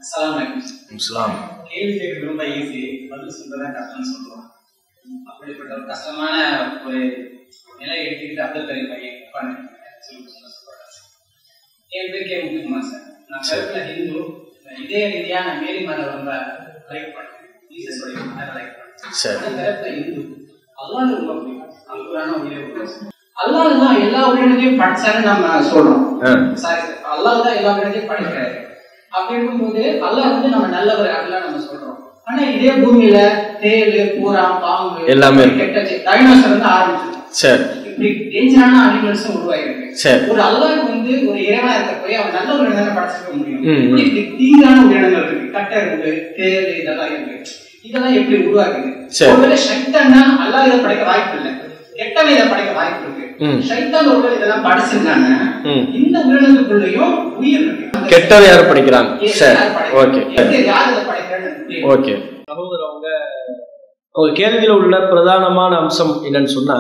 அஸ்ஸலாமு அலைக்கும் இஸ்லாம் கேள்வி கேட்கறது ரொம்ப ஈஸி பதில் சொல்றதா கஷ்டம்னு சொல்றோம் அப்படிப்பட்ட ஒரு கஷ்டமான ஒரு நிலை எடுத்துக்கிட்டு அப்துல் கரீம் பையன் உட்கார்ந்து சொல்லி சொல்ல சொல்றாங்க என் பேர் கே முத்துக்குமார் சார் நான் கருத்துல ஹிந்து இதே ரீதியா நான் மேரி மதம் ரொம்ப லைக் பண்ணுறேன் ஜீசஸ் உடைய லைக் பண்ணுறேன் சரி அந்த கருத்துல இந்து அல்லாஹ் ரொம்ப பிடிக்கும் அல்குரான உயிரை அல்லாஹ் தான் எல்லா உயிரினத்தையும் படிச்சான்னு நம்ம சொல்றோம் ஆ சாரி சார் அல்லாஹ் தான் எல்லா உயிரினத்தையும் படிக்கிறாரு அப்படி இருக்கும்போது அல்லாஹ் வந்து நம்ம நல்லவர் அப்படிலாம் நம்ம சொல்றோம் ஆனா இதே பூமியில தேள் பூரா பாம்பு எல்லாமே இருக்கு. கெட்ட டைனோசர் வந்து ஆரம்பிச்சிருக்கும் சரி இப்படி டேஞ்சரான அனிமல்ஸும் உருவாயிருக்கு சரி ஒரு அல்லாஹ்க்கு வந்து ஒரு இறைவனா இருக்க போய் அவன் நல்ல ஒரு இடம் படைச்சிருக்க முடியும் ம், ம். இப்படி தீங்கான உயிரினங்கள் இருக்கு கட்டை இருக்கு தேள் இதெல்லாம் இருக்கு இதெல்லாம் எப்படி உருவாகுது சரி. ஒருவேளை சைத்தான் தான் அல்லாஹ் இதை படைக்க வாய்ப்பு இல்லை கெட்டவன் இதை படைக்க வாய்ப்பு இருக்கு ம். சைத்தான் ஒருவேளை இதெல்லாம் படைச்சிருந்தாங்க ம் இந்த உயிரினத்துக்குள்ளேயும் உயிர் இருக்கு அந்த கெட்டது யார் படிக்கிறாங்க யார் சரி படைக்கிறாங்க? ஓகே எப்படி யார் இதை படைக்கிறான்னு எனக்கு தெரியல. ஓகே சகோதரர் அவங்க அவங்க கேள்வியில் உள்ள பிரதானமான அம்சம் என்னன்னு சொன்னா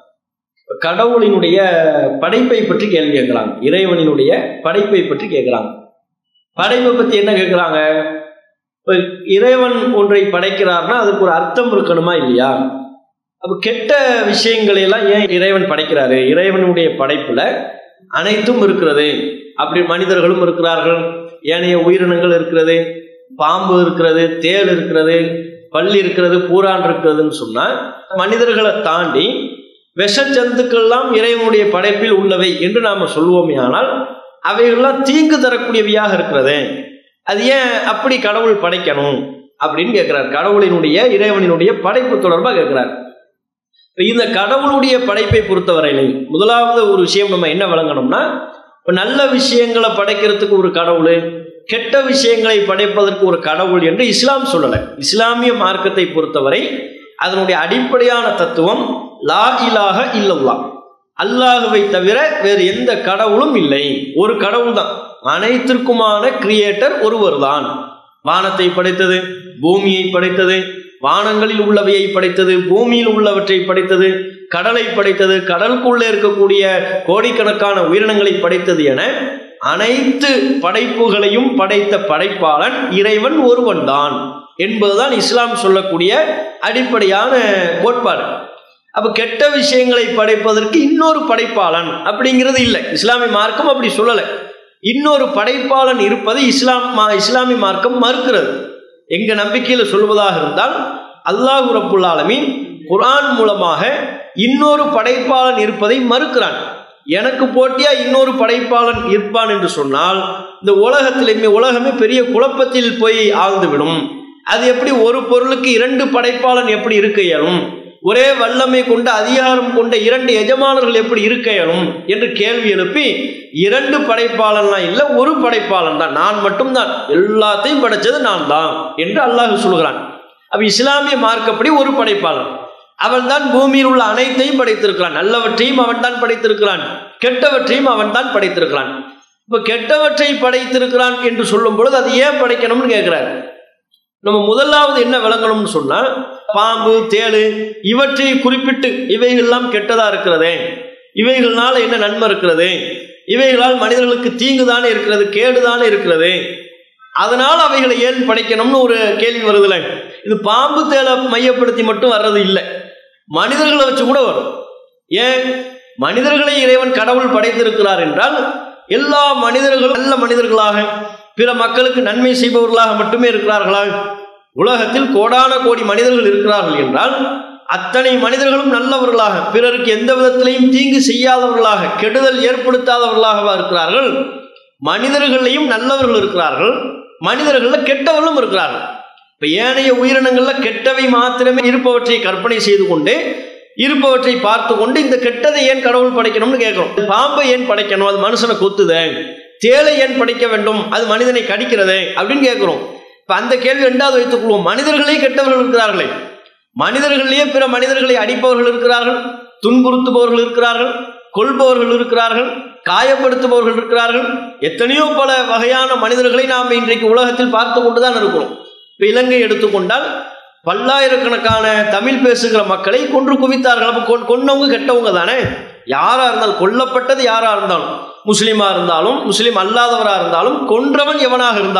கடவுளினுடைய படைப்பை பற்றி கேள்வி கேட்குறாங்க இறைவனினுடைய படைப்பை பற்றி கேட்குறாங்க படைப்பை பற்றி என்ன கேட்குறாங்க இப்போ இறைவன் ஒன்றை படைக்கிறார்னா அதுக்கு ஒரு அர்த்தம் இருக்கணுமா இல்லையா அப்போ கெட்ட விஷயங்களை எல்லாம் ஏன் இறைவன் படைக்கிறாரு இறைவனுடைய படைப்புல அனைத்தும் இருக்கிறது அப்படி மனிதர்களும் இருக்கிறார்கள் ஏனைய உயிரினங்கள் இருக்கிறது பாம்பு இருக்கிறது தேள் இருக்கிறது பள்ளி இருக்கிறது பூரான் இருக்கிறதுன்னு சொன்னா மனிதர்களை தாண்டி விஷச்சந்துக்கள்லாம் இறைவனுடைய படைப்பில் உள்ளவை என்று நாம சொல்வோமே ஆனால் அவைகள்லாம் தீங்கு தரக்கூடியவையாக இருக்கிறது அது ஏன் அப்படி கடவுள் படைக்கணும் அப்படின்னு கேட்கிறார் கடவுளினுடைய இறைவனினுடைய படைப்பு தொடர்பாக கேட்கிறார் இப்ப இந்த கடவுளுடைய படைப்பை பொறுத்தவரையிலே முதலாவது ஒரு விஷயம் நம்ம என்ன வழங்கணும்னா இப்ப நல்ல விஷயங்களை படைக்கிறதுக்கு ஒரு கடவுள் கெட்ட விஷயங்களை படைப்பதற்கு ஒரு கடவுள் என்று இஸ்லாம் சொல்லலை இஸ்லாமிய மார்க்கத்தை பொறுத்தவரை அதனுடைய அடிப்படையான தத்துவம் லா இலாஹ இல்லல்லா அல்லாஹுவை தவிர வேறு எந்த கடவுளும் இல்லை ஒரு கடவுள் தான் அனைத்திற்குமான கிரியேட்டர் ஒருவர் தான் வானத்தை படைத்தது பூமியை படைத்தது வானங்களில் உள்ளவையை படைத்தது பூமியில் உள்ளவற்றை படைத்தது கடலை படைத்தது கடலுக்குள்ளே இருக்கக்கூடிய கோடிக்கணக்கான உயிரினங்களை படைத்தது என அனைத்து படைப்புகளையும் படைத்த படைப்பாளன் இறைவன் ஒருவன் தான் என்பதுதான் இஸ்லாம் சொல்லக்கூடிய அடிப்படையான கோட்பாடு அப்ப கெட்ட விஷயங்களை படைப்பதற்கு இன்னொரு படைப்பாளன் அப்படிங்கிறது இல்லை இஸ்லாமிய மார்க்கம் அப்படி சொல்லலை இன்னொரு படைப்பாளன் இருப்பதை இஸ்லாம் மா- இஸ்லாமிய மார்க்கம் மறுக்கிறது எங்க நம்பிக்கையில சொல்வதாக இருந்தால் அல்லாஹ் ரப்புல் ஆலமீன் குர்ஆன் மூலமாக இன்னொரு படைப்பாளன் இருப்பதை மறுக்கிறான் எனக்கு போட்டியா இன்னொரு படைப்பாளன் இருப்பான் என்று சொன்னால் இந்த உலகத்திலுமே உலகமே பெரிய குழப்பத்தில் போய் ஆழ்ந்துவிடும் அது எப்படி ஒரு பொருளுக்கு இரண்டு படைப்பாளன் எப்படி இருக்க இயலும் ஒரே வல்லமை கொண்ட அதிகாரம் கொண்ட இரண்டு எஜமானர்கள் எப்படி இருக்க இயலும் என்று கேள்வி எழுப்பி இரண்டு படைப்பாளன்லாம் இல்லை ஒரு படைப்பாளன் தான் நான் மட்டும்தான் எல்லாத்தையும் படைச்சது நான் தான் என்று அல்லாஹ் சொல்கிறான் அப்ப இஸ்லாமிய மார்க்கப்படி ஒரு படைப்பாளன் அவன் தான் பூமியில் உள்ள அனைத்தையும் படைத்திருக்கிறான் நல்லவற்றையும் அவன் தான் படைத்திருக்கிறான் கெட்டவற்றையும் அவன் தான் படைத்திருக்கிறான் இப்ப கெட்டவற்றை படைத்திருக்கிறான் என்று சொல்லும் பொழுது அது ஏன் படைக்கணும்னு கேட்கிறார் நம்ம முதலாவது என்ன விளங்கணும்னு சொன்னா பாம்பு தேளு இவற்றை குறிப்பிட்டு இவைகள்லாம் கெட்டதா இருக்கிறதே இவைகள்னால என்ன நன்மை இருக்கிறது இவைகளால் மனிதர்களுக்கு தீங்கு தானே இருக்கிறது கேடு தானே இருக்கிறது அதனால் அவைகளை ஏன் படைக்கணும்னு ஒரு கேள்வி வருதுல இது பாம்பு தேளை மையப்படுத்தி மட்டும் வர்றது இல்லை மனிதர்களை வச்சு கூட வரும் ஏன் மனிதர்களை இறைவன் கடவுள் படைத்திருக்கிறார் என்றால் எல்லா மனிதர்களும் நல்ல மனிதர்களாக பிற மக்களுக்கு நன்மை செய்பவர்களாக மட்டுமே இருக்கிறார்களா உலகத்தில் கோடான கோடி மனிதர்கள் இருக்கிறார்கள் என்றால் அத்தனை மனிதர்களும் நல்லவர்களாக பிறருக்கு எந்த விதத்திலையும் தீங்கு செய்யாதவர்களாக கெடுதல் ஏற்படுத்தாதவர்களாகவா இருக்கிறார்கள் மனிதர்களையும் நல்லவர்கள் இருக்கிறார்கள் மனிதர்கள்ல கெட்டவர்களும் இருக்கிறார்கள் இப்ப ஏனைய உயிரினங்கள்ல கெட்டவை மாத்திரமே இருப்பவற்றை கற்பனை செய்து கொண்டு இருப்பவற்றை பார்த்து கொண்டு இந்த கெட்டதை ஏன் கடவுள் படைக்கணும்னு கேட்கிறோம் பாம்பை ஏன் படைக்கணும் அது மனுஷனை கொத்துதே தேளை ஏன் படைக்க வேண்டும் அது மனிதனை கடிக்கிறதே அப்படின்னு கேட்கிறோம் இப்ப அந்த கேள்வி ரெண்டாவது வைத்துக் கொள்வோம் மனிதர்களே கெட்டவர்கள் இருக்கிறார்களே மனிதர்களே பிற மனிதர்களை அடிப்பவர்கள் இருக்கிறார்கள் துன்புறுத்துபவர்கள் இருக்கிறார்கள் கொல்பவர்கள் இருக்கிறார்கள் காயப்படுத்துபவர்கள் இருக்கிறார்கள் எத்தனையோ பல வகையான மனிதர்களை நாம் இன்றைக்கு உலகத்தில் பார்த்து கொண்டுதான் இருக்கிறோம் இப்ப இலங்கை எடுத்துக்கொண்டால் பல்லாயிரக்கணக்கான தமிழ் பேசுகிற மக்களை கொன்று குவித்தார்கள் அப்ப கொன்- கொன்னவங்க கெட்டவங்க தானே யாரா இருந்தாலும் கொல்லப்பட்டது யாரா இருந்தாலும் முஸ்லீமா இருந்தாலும் முஸ்லீம் அல்லாதவரா இருந்தாலும் கொன்றவன் எவனாக இருந்தாலும்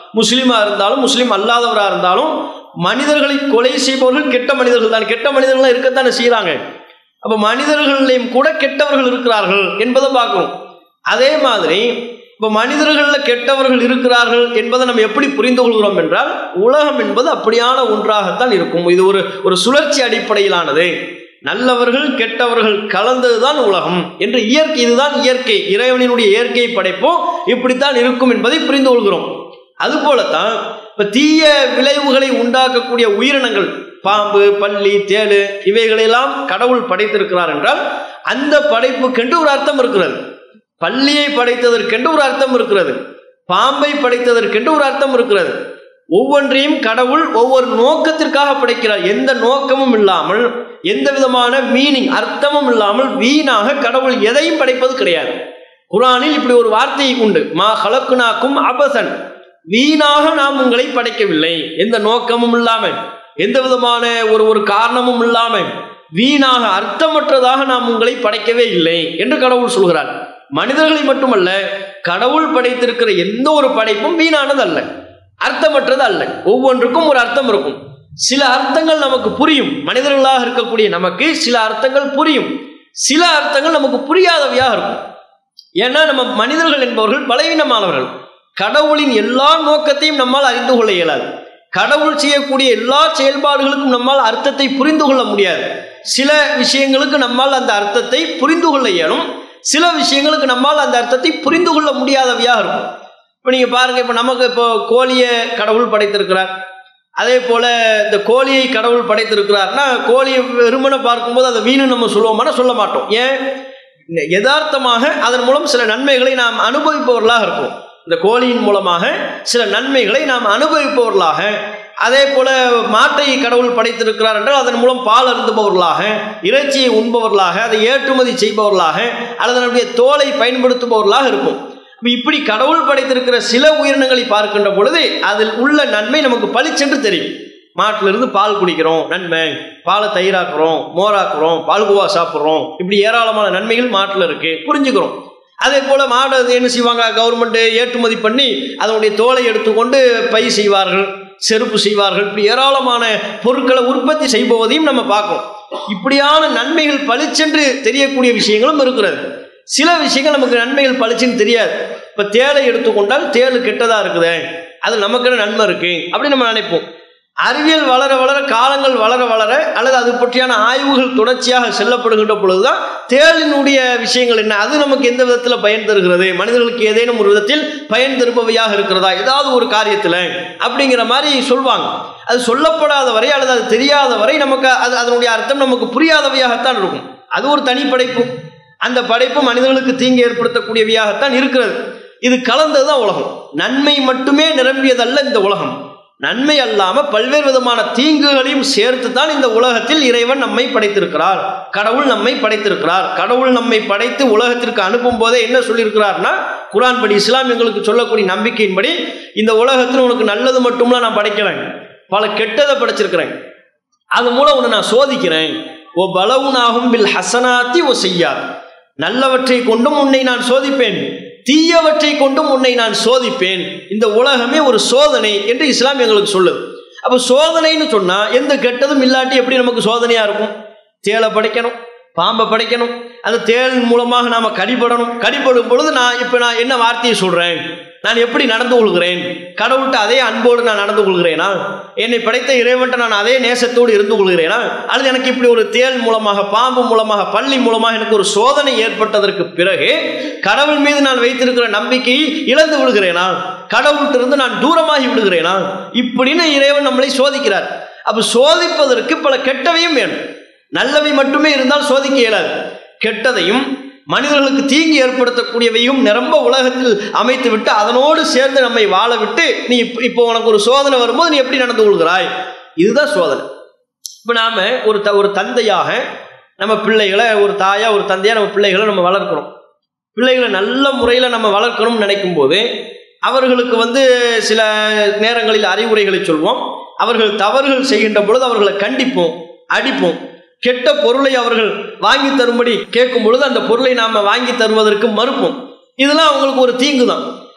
முஸ்லீமா இருந்தாலும் முஸ்லீம் அல்லாதவராக இருந்தாலும் மனிதர்களை கொலை செய்பவர்கள் கெட்ட மனிதர்கள் தான் கெட்ட மனிதர்கள் இருக்கத்தானே செய்கிறாங்க அப்போ மனிதர்களையும் கூட கெட்டவர்கள் இருக்கிறார்கள் என்பதை பார்க்கணும் அதே மாதிரி இப்போ மனிதர்களில் கெட்டவர்கள் இருக்கிறார்கள் என்பதை நம்ம எப்படி புரிந்து கொள்கிறோம் என்றால் உலகம் என்பது அப்படியான ஒன்றாகத்தான் இருக்கும் இது ஒரு ஒரு சுழற்சி அடிப்படையிலானது நல்லவர்கள் கெட்டவர்கள் கலந்ததுதான் உலகம் என்று இயற்கை இதுதான் இயற்கை இறைவனினுடைய இயற்கையை படைப்போம் இப்படித்தான் இருக்கும் என்பதை புரிந்து கொள்கிறோம் அதுபோலத்தான் இப்போ தீய விளைவுகளை உண்டாக்கக்கூடிய உயிரினங்கள் பாம்பு பள்ளி தேளு இவைகளெல்லாம் கடவுள் படைத்திருக்கிறார் என்றால் அந்த படைப்புக்கென்று ஒரு அர்த்தம் இருக்கிறது பள்ளியை படைத்ததற்கென்று ஒரு அர்த்தம் இருக்கிறது பாம்பை படைத்ததற்கென்று ஒரு அர்த்தம் இருக்கிறது ஒவ்வொன்றையும் கடவுள் ஒவ்வொரு நோக்கத்திற்காக படைக்கிறார் எந்த நோக்கமும் இல்லாமல் எந்த விதமான மீனிங் அர்த்தமும் இல்லாமல் வீணாக கடவுள் எதையும் படைப்பது கிடையாது குரானில் இப்படி ஒரு வார்த்தை உண்டு மா ஹலக்குனாக்கும் அபசன் வீணாக நாம் உங்களை படைக்கவில்லை எந்த நோக்கமும் இல்லாமல் எந்த விதமான ஒரு ஒரு காரணமும் இல்லாமல் வீணாக அர்த்தமற்றதாக நாம் உங்களை படைக்கவே இல்லை என்று கடவுள் சொல்கிறார் மனிதர்களை மட்டுமல்ல கடவுள் படைத்திருக்கிற எந்த ஒரு படைப்பும் வீணானது அல்ல அர்த்தமற்றது அல்ல ஒவ்வொன்றுக்கும் ஒரு அர்த்தம் இருக்கும் சில அர்த்தங்கள் நமக்கு புரியும் மனிதர்களாக இருக்கக்கூடிய நமக்கு சில அர்த்தங்கள் புரியும் சில அர்த்தங்கள் நமக்கு புரியாதவையாக இருக்கும் ஏன்னா நம்ம மனிதர்கள் என்பவர்கள் பலவீனமானவர்கள் கடவுளின் எல்லா நோக்கத்தையும் நம்மால் அறிந்து கொள்ள இயலாது கடவுள் செய்யக்கூடிய எல்லா செயல்பாடுகளுக்கும் நம்மால் அர்த்தத்தை புரிந்து கொள்ள முடியாது சில விஷயங்களுக்கு நம்மால் அந்த அர்த்தத்தை புரிந்து கொள்ள இயலும் சில விஷயங்களுக்கு நம்மால் அந்த அர்த்தத்தை புரிந்து கொள்ள முடியாதவையாக இருக்கும் இப்போ நீங்கள் பாருங்கள் இப்போ நமக்கு இப்போ கோழியை கடவுள் படைத்திருக்கிறார் அதே போல் இந்த கோழியை கடவுள் படைத்திருக்கிறார்னா கோழியை வெறுமனை பார்க்கும்போது அதை வீணு நம்ம சொல்லுவோம்னா சொல்ல மாட்டோம் ஏன் யதார்த்தமாக அதன் மூலம் சில நன்மைகளை நாம் அனுபவிப்பவர்களாக இருக்கும் இந்த கோழியின் மூலமாக சில நன்மைகளை நாம் அனுபவிப்பவர்களாக அதே போல மாட்டை கடவுள் படைத்திருக்கிறார் என்றால் அதன் மூலம் பால் அருந்துபவர்களாக இறைச்சியை உண்பவர்களாக அதை ஏற்றுமதி செய்பவர்களாக அல்லது அதனுடைய தோலை பயன்படுத்துபவர்களாக இருக்கும் இப்படி கடவுள் படைத்திருக்கிற சில உயிரினங்களை பார்க்கின்ற பொழுது அதில் உள்ள நன்மை நமக்கு பளிச்சென்று தெரியும் மாட்டிலிருந்து பால் குடிக்கிறோம் நன்மை பாலை தயிராக்குறோம் மோராக்குறோம் பால்குவா சாப்பிட்றோம் இப்படி ஏராளமான நன்மைகள் மாட்டில் இருக்கு புரிஞ்சுக்கிறோம் அதே போல் மாடு என்ன செய்வாங்க கவர்மெண்ட்டு ஏற்றுமதி பண்ணி அதனுடைய தோலை எடுத்துக்கொண்டு பை செய்வார்கள் செருப்பு செய்வார்கள் இப்படி ஏராளமான பொருட்களை உற்பத்தி செய்பவதையும் நம்ம பார்க்கோம் இப்படியான நன்மைகள் பளிச்சென்று தெரியக்கூடிய விஷயங்களும் இருக்கிறது சில விஷயங்கள் நமக்கு நன்மைகள் பளிச்சுன்னு தெரியாது இப்போ தேலை எடுத்துக்கொண்டால் தேள் கெட்டதாக இருக்குது அது நமக்கு நன்மை இருக்கு அப்படி நம்ம நினைப்போம் அறிவியல் வளர வளர காலங்கள் வளர வளர அல்லது அது பற்றியான ஆய்வுகள் தொடர்ச்சியாக செல்லப்படுகின்ற பொழுதுதான் தேளினுடைய விஷயங்கள் என்ன அது நமக்கு எந்த விதத்தில் பயன் தருகிறது மனிதர்களுக்கு ஏதேனும் ஒரு விதத்தில் பயன் தருபவையாக இருக்கிறதா ஏதாவது ஒரு காரியத்தில் அப்படிங்கிற மாதிரி சொல்வாங்க அது சொல்லப்படாத வரை அல்லது அது தெரியாத வரை நமக்கு அது அதனுடைய அர்த்தம் நமக்கு புரியாதவையாகத்தான் இருக்கும் அது ஒரு தனி படைப்பு அந்த படைப்பு மனிதர்களுக்கு தீங்கு ஏற்படுத்தக்கூடியவையாகத்தான் இருக்கிறது இது கலந்தது தான் உலகம் நன்மை மட்டுமே நிரம்பியதல்ல இந்த உலகம் நன்மை அல்லாமல் பல்வேறு விதமான தீங்குகளையும் சேர்த்து தான் இந்த உலகத்தில் இறைவன் நம்மை படைத்திருக்கிறார் கடவுள் நம்மை படைத்திருக்கிறார் கடவுள் நம்மை படைத்து உலகத்திற்கு அனுப்பும் போதே என்ன சொல்லியிருக்கிறார்னா குரான் படி இஸ்லாம் எங்களுக்கு சொல்லக்கூடிய நம்பிக்கையின்படி இந்த உலகத்தில் உனக்கு நல்லது மட்டும்லாம் நான் படைக்கிறேன் பல கெட்டதை படைச்சிருக்கிறேன் அது மூலம் உன்னை நான் சோதிக்கிறேன் ஓ பலவுனாகும் பில் ஹசனாத்தி ஓ செய்யாது நல்லவற்றை கொண்டும் உன்னை நான் சோதிப்பேன் தீயவற்றை கொண்டும் உன்னை நான் சோதிப்பேன் இந்த உலகமே ஒரு சோதனை என்று இஸ்லாம் எங்களுக்கு சொல்லுது அப்போ சோதனைன்னு சொன்னால் எந்த கெட்டதும் இல்லாட்டி எப்படி நமக்கு சோதனையாக இருக்கும் தேலை படைக்கணும் பாம்பை படைக்கணும் அந்த தேளின் மூலமாக நாம் கடிபடணும் கடிபடும் பொழுது நான் இப்போ நான் என்ன வார்த்தையை சொல்கிறேன் நான் எப்படி நடந்து கொள்கிறேன் கடவுள்கிட்ட அதே அன்போடு நான் நடந்து கொள்கிறேனா என்னை படைத்த இறைவன்ட்ட நான் அதே நேசத்தோடு இருந்து கொள்கிறேனா அல்லது எனக்கு இப்படி ஒரு தேள் மூலமாக பாம்பு மூலமாக பள்ளி மூலமாக எனக்கு ஒரு சோதனை ஏற்பட்டதற்கு பிறகு கடவுள் மீது நான் வைத்திருக்கிற நம்பிக்கையை இழந்து விடுகிறேனா கடவுள்கிட்ட நான் தூரமாகி விடுகிறேனா இப்படின்னு இறைவன் நம்மளை சோதிக்கிறார் அப்போ சோதிப்பதற்கு பல கெட்டவையும் வேணும் நல்லவை மட்டுமே இருந்தால் சோதிக்க இயலாது கெட்டதையும் மனிதர்களுக்கு தீங்கு ஏற்படுத்தக்கூடியவையும் நிரம்ப உலகத்தில் அமைத்து விட்டு அதனோடு சேர்ந்து நம்மை வாழ விட்டு நீ இப்போ உனக்கு ஒரு சோதனை வரும்போது நீ எப்படி நடந்து கொள்கிறாய் இதுதான் சோதனை இப்போ நாம் ஒரு த ஒரு தந்தையாக நம்ம பிள்ளைகளை ஒரு தாயா ஒரு தந்தையாக நம்ம பிள்ளைகளை நம்ம வளர்க்குறோம் பிள்ளைகளை நல்ல முறையில் நம்ம வளர்க்கணும்னு நினைக்கும் போது அவர்களுக்கு வந்து சில நேரங்களில் அறிவுரைகளை சொல்வோம் அவர்கள் தவறுகள் செய்கின்ற பொழுது அவர்களை கண்டிப்போம் அடிப்போம் கெட்ட பொருளை அவர்கள் வாங்கி தரும்படி கேட்கும் பொழுது அந்த பொருளை நாம் வாங்கி தருவதற்கு மறுப்போம் இதெல்லாம் அவங்களுக்கு ஒரு தீங்கு தான்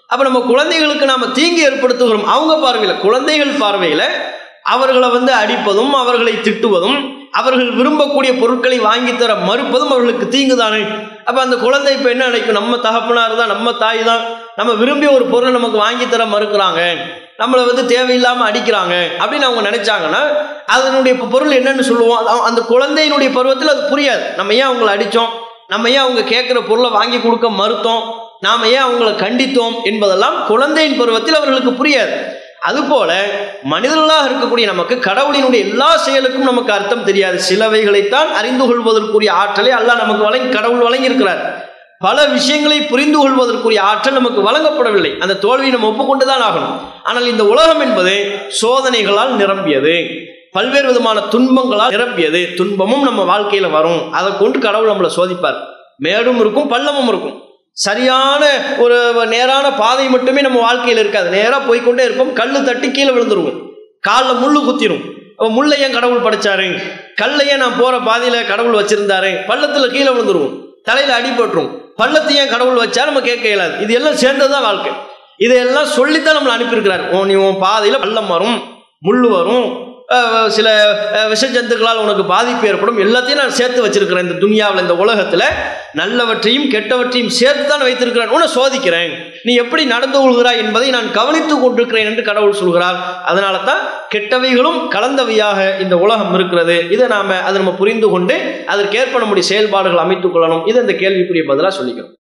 அப்ப நம்ம குழந்தைகளுக்கு நாம தீங்கு ஏற்படுத்துகிறோம் அவங்க பார்வையில குழந்தைகள் பார்வையில அவர்களை வந்து அடிப்பதும் அவர்களை திட்டுவதும் அவர்கள் விரும்பக்கூடிய பொருட்களை வாங்கி தர மறுப்பதும் அவர்களுக்கு தீங்கு தானே அப்ப அந்த குழந்தை இப்ப என்ன நினைக்கும் நம்ம தகப்பனார் தான் நம்ம தாய் தான் நம்ம விரும்பிய ஒரு பொருளை நமக்கு வாங்கி தர மறுக்கிறாங்க நம்மளை வந்து தேவையில்லாம அடிக்கிறாங்க அப்படின்னு அவங்க நினைச்சாங்கன்னா அதனுடைய பொருள் என்னன்னு சொல்லுவோம் அது அந்த குழந்தையினுடைய பருவத்தில் அது புரியாது நம்ம ஏன் அவங்கள அடித்தோம் நம்ம ஏன் அவங்க கேட்குற பொருளை வாங்கி கொடுக்க மறுத்தோம் நாம ஏன் அவங்கள கண்டித்தோம் என்பதெல்லாம் குழந்தையின் பருவத்தில் அவர்களுக்கு புரியாது அதுபோல மனிதர்களாக இருக்கக்கூடிய நமக்கு கடவுளினுடைய எல்லா செயலுக்கும் நமக்கு அர்த்தம் தெரியாது சிலவைகளைத்தான் அறிந்து கொள்வதற்குரிய ஆற்றலை அல்லாஹ் நமக்கு வழங்கி கடவுள் வழங்கி இருக்கிறார் பல விஷயங்களை புரிந்து கொள்வதற்குரிய ஆற்றல் நமக்கு வழங்கப்படவில்லை அந்த தோல்வியை நம்ம ஒப்புக்கொண்டுதான் ஆகணும் ஆனால் இந்த உலகம் என்பது சோதனைகளால் நிரம்பியது பல்வேறு விதமான துன்பங்களால் நிரம்பியது துன்பமும் நம்ம வாழ்க்கையில வரும் அதை கொண்டு கடவுள் நம்மளை சோதிப்பார் மேடும் இருக்கும் பள்ளமும் இருக்கும் சரியான ஒரு நேரான பாதை மட்டுமே நம்ம வாழ்க்கையில் இருக்காது நேராக போய்க்கொண்டே இருப்போம் கல்லு தட்டி கீழே விழுந்துருவோம் காலில் முள்ளு குத்திரும் அப்ப முள்ளை ஏன் கடவுள் படைச்சாரு கல்லை ஏன் நான் போற பாதையில கடவுள் வச்சிருந்தாரு பள்ளத்துல கீழே விழுந்துருவோம் தலையில அடிபட்டுரும் பள்ளத்தை ஏன் கடவுள் வச்சா நம்ம கேட்க இயலாது இது எல்லாம் சேர்ந்ததுதான் வாழ்க்கை இதையெல்லாம் சொல்லித்தான் நம்மளை அனுப்பியிருக்கிறார் உன் நீ உன் பாதையில பள்ளம் வரும் முள்ளு வரும் அஹ் சில அஹ் விஷ ஜந்துக்களால் உனக்கு பாதிப்பு ஏற்படும் எல்லாத்தையும் நான் சேர்த்து வச்சிருக்கிறேன் இந்த துனியாவில் இந்த உலகத்தில் நல்லவற்றையும் கெட்டவற்றையும் சேர்த்து தான் வைத்திருக்கிறேன் உன்னை சோதிக்கிறேன் நீ எப்படி நடந்து கொள்கிறாய் என்பதை நான் கவனித்துக் கொண்டிருக்கிறேன் என்று கடவுள் சொல்கிறார் அதனால தான் கெட்டவைகளும் கலந்தவையாக இந்த உலகம் இருக்கிறது இதை நாம அதை நம்ம புரிந்து கொண்டு அதற்கேற்ப நம்முடைய செயல்பாடுகள் அமைத்துக் கொள்ளணும் இதை இந்த கேள்விக்குரிய பதிலாக சொல்லிக்கிறோம்